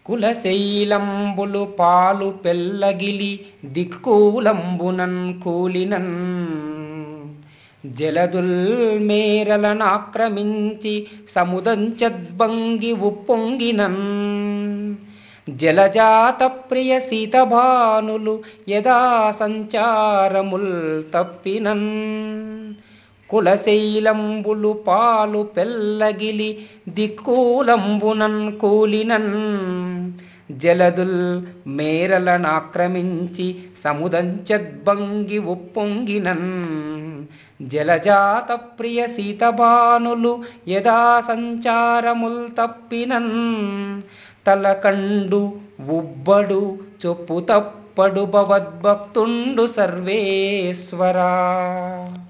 కులశైలంబులు పాలు పెల్లగిలి దిక్కులంబునన్ కూలినన్ జలదుల్ మేరలనాక్రమించి సముదంచద్భంగి ఉప్పొంగినన్ జలజాత ప్రియ సీతభానులు యదా సంచారముల్ తప్పినన్ కులశైలంబులు పాలు పెల్లగిలి దిక్కులంబునన్ కూలినన్ జలదుల్ మేరలనాక్రమించి సముదంచద్భంగి ఉప్పొంగినన్ జలజాత ప్రియ సీతభానులు యదా సంచారముల్ తప్పినన్ తలకండు ఉబ్బడు చొప్పు తప్పడు భవద్భక్తుండు సర్వేశ్వరా